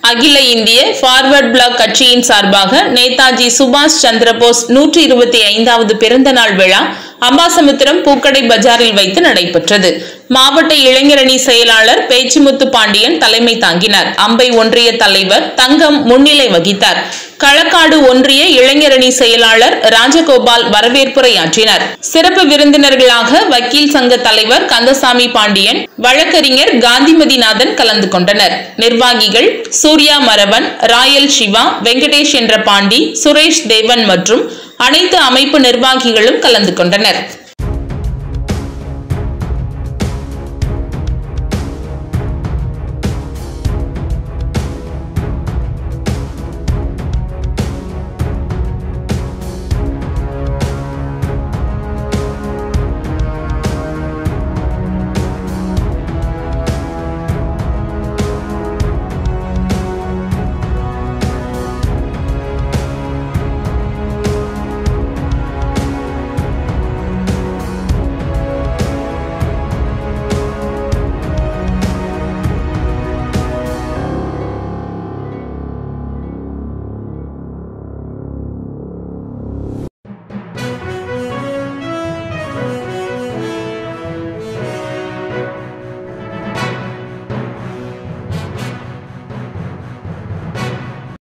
அகில இந்திய forward black கட்சியின் சார்பாக நேதாஜி சுபாஷ் சந்திரபோஸ் நூற்றி இருபத்தி ஐந்தாவது பிறந்த நாள் விழா அம்பாசமுத்திரம் பூக்கடை பஜாரில் வைத்து நடைபெற்றது மாவட்ட இளைஞரணி செயலாளர் பேச்சிமுத்து பாண்டியன் தலைமை தாங்கினார் அம்பை ஒன்றிய தலைவர் தங்கம் முன்னிலை வகித்தார் களக்காடு ஒன்றிய இளைஞரணி செயலாளர் ராஜகோபால் வரவேற்புரையாற்றினார் சிறப்பு விருந்தினர்களாக வக்கீல் சங்க தலைவர் கந்தசாமி பாண்டியன் வழக்கறிஞர் காந்திமதிநாதன் கலந்து கொண்டனர் நிர்வாகிகள் சூர்யா மரவன் ராயல் சிவா வெங்கடேஷ் என்ற பாண்டி சுரேஷ் தேவன் மற்றும் அனைத்து அமைப்பு நிர்வாகிகளும் கலந்து கொண்டனர்